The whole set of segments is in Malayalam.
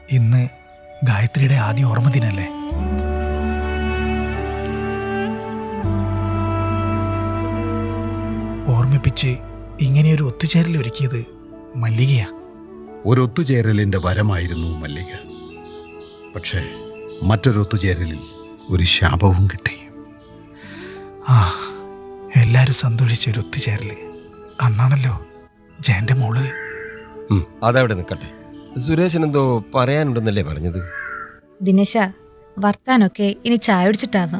ഇന്ന് ഗായത്രിയുടെ ആദ്യ ഓർമ്മ ദിനല്ലേ ഓർമ്മിപ്പിച്ച് ഇങ്ങനെയൊരു ഒത്തുചേരൽ ഒരുക്കിയത് മല്ലികയാ ഒരൊത്തുചേരലിന്റെ വരമായിരുന്നു മല്ലിക പക്ഷേ മറ്റൊരൊത്തുചേരലിൽ ഒരു ശാപവും കിട്ടി ആ എല്ലാരും സന്തോഷിച്ച ഒരു ഒത്തുചേരല് അന്നാണല്ലോ ജയന്റെ മോള് ഉം, അതവിടെ നിൽക്കട്ടെ സുരേഷൻ എന്തോ പറയാനുണ്ടെന്നല്ലേ പറഞ്ഞത് ദിനേശ വർത്താനൊക്കെ ഇനി ചായ കുടിച്ചിട്ടാവാം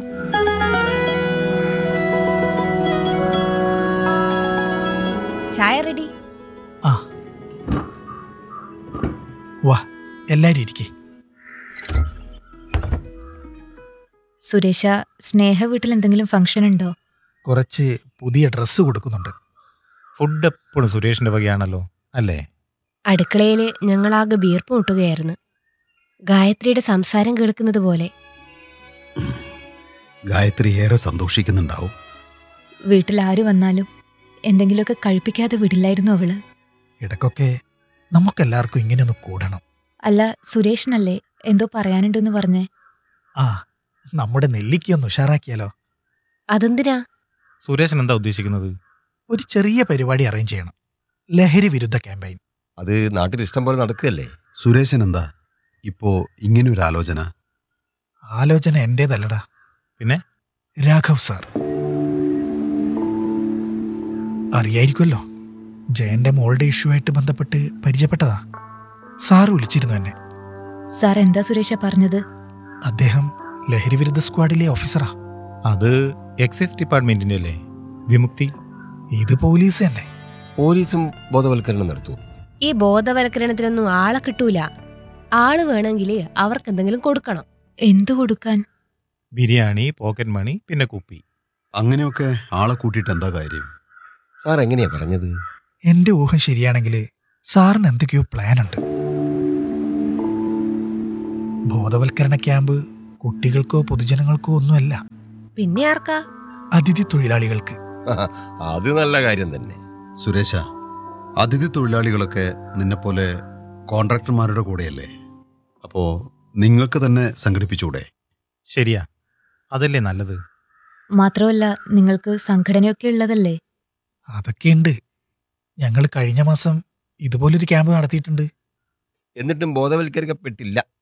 ചായ റെഡി ആ വാ എല്ലാരും ഇരിക്കേ സുരേഷ സ്നേഹ വീട്ടിൽ എന്തെങ്കിലും ഫംഗ്ഷൻ ഉണ്ടോ കുറച്ച് പുതിയ ഡ്രസ്സ് കൊടുക്കുന്നുണ്ട് ഫുഡ് എപ്പോഴും സുരേഷിന്റെ വകയാണല്ലോ അല്ലേ അടുക്കളയില് ഞങ്ങളാകെ ബീർപ്പ് മുട്ടുകയായിരുന്നു ഗായത്രിയുടെ സംസാരം കേൾക്കുന്നത് പോലെ ഗായത്രി ഏറെ സന്തോഷിക്കുന്നുണ്ടാവും വീട്ടിൽ ആര് വന്നാലും എന്തെങ്കിലുമൊക്കെ കഴിപ്പിക്കാതെ വിടില്ലായിരുന്നു അവള് ഇടയ്ക്കൊക്കെ നമുക്കെല്ലാവർക്കും ഇങ്ങനെ ഒന്ന് കൂടണം അല്ല സുരേഷിനല്ലേ എന്തോ പറയാനുണ്ടെന്ന് പറഞ്ഞേ ആ നമ്മുടെ നെല്ലിക്ക ഒന്ന് ഉഷാറാക്കിയാലോ അതെന്തിനാ സുരേഷൻ എന്താ ഉദ്ദേശിക്കുന്നത് ഒരു ചെറിയ പരിപാടി അറേഞ്ച് ചെയ്യണം ലഹരി വിരുദ്ധ ക്യാമ്പയിൻ അത് നാട്ടിൽ ഇഷ്ടം പോലെ നടക്കുകയല്ലേ സുരേശൻ എന്താ ഇപ്പോ ഇങ്ങനൊരു ആലോചന ആലോചന എന്റേതല്ലടാ പിന്നെ രാഘവ് സാർ അറിയായിരിക്കുമല്ലോ ജയന്റെ മോളുടെ ഇഷ്യൂ ആയിട്ട് ബന്ധപ്പെട്ട് പരിചയപ്പെട്ടതാ സാർ വിളിച്ചിരുന്നു എന്നെ സാർ എന്താ സുരേഷ പറഞ്ഞത് അദ്ദേഹം ലഹരി വിരുദ്ധ സ്ക്വാഡിലെ ഓഫീസറാ അത് എക്സൈസ് ഡിപ്പാർട്ട്മെന്റിന്റെ അല്ലേ വിമുക്തി ഇത് പോലീസ് തന്നെ പോലീസും ബോധവൽക്കരണം നടത്തൂ ഈ ബോധവൽക്കരണത്തിനൊന്നും ആളെ കിട്ടൂല ആള് വേണമെങ്കിൽ അവർക്ക് എന്തെങ്കിലും കൊടുക്കണം എന്തു കൊടുക്കാൻ ബിരിയാണി പോക്കറ്റ് മണി പിന്നെ കുപ്പി അങ്ങനെയൊക്കെ ആളെ കൂട്ടിയിട്ട് എന്താ കാര്യം സാർ എങ്ങനെയാ പറഞ്ഞത് എന്റെ ഊഹം ശരിയാണെങ്കിൽ സാറിന് എന്തൊക്കെയോ പ്ലാൻ ഉണ്ട് ബോധവൽക്കരണ ക്യാമ്പ് കുട്ടികൾക്കോ പൊതുജനങ്ങൾക്കോ ഒന്നുമല്ല പിന്നെ ആർക്കാ അതിഥി തൊഴിലാളികൾക്ക് അത് നല്ല കാര്യം തന്നെ സുരേശ അതിഥി തൊഴിലാളികളൊക്കെ നിന്നെപ്പോലെ കോൺട്രാക്ടർമാരുടെ കൂടെയല്ലേ അപ്പോ നിങ്ങൾക്ക് തന്നെ സംഘടിപ്പിച്ചൂടെ ശരിയാ അതല്ലേ നല്ലത് മാത്രമല്ല നിങ്ങൾക്ക് സംഘടനയൊക്കെ ഉള്ളതല്ലേ അതൊക്കെയുണ്ട് ഞങ്ങൾ കഴിഞ്ഞ മാസം ഇതുപോലൊരു ക്യാമ്പ് നടത്തിയിട്ടുണ്ട് എന്നിട്ടും ബോധവൽക്കരിക്കപ്പെട്ടില്ല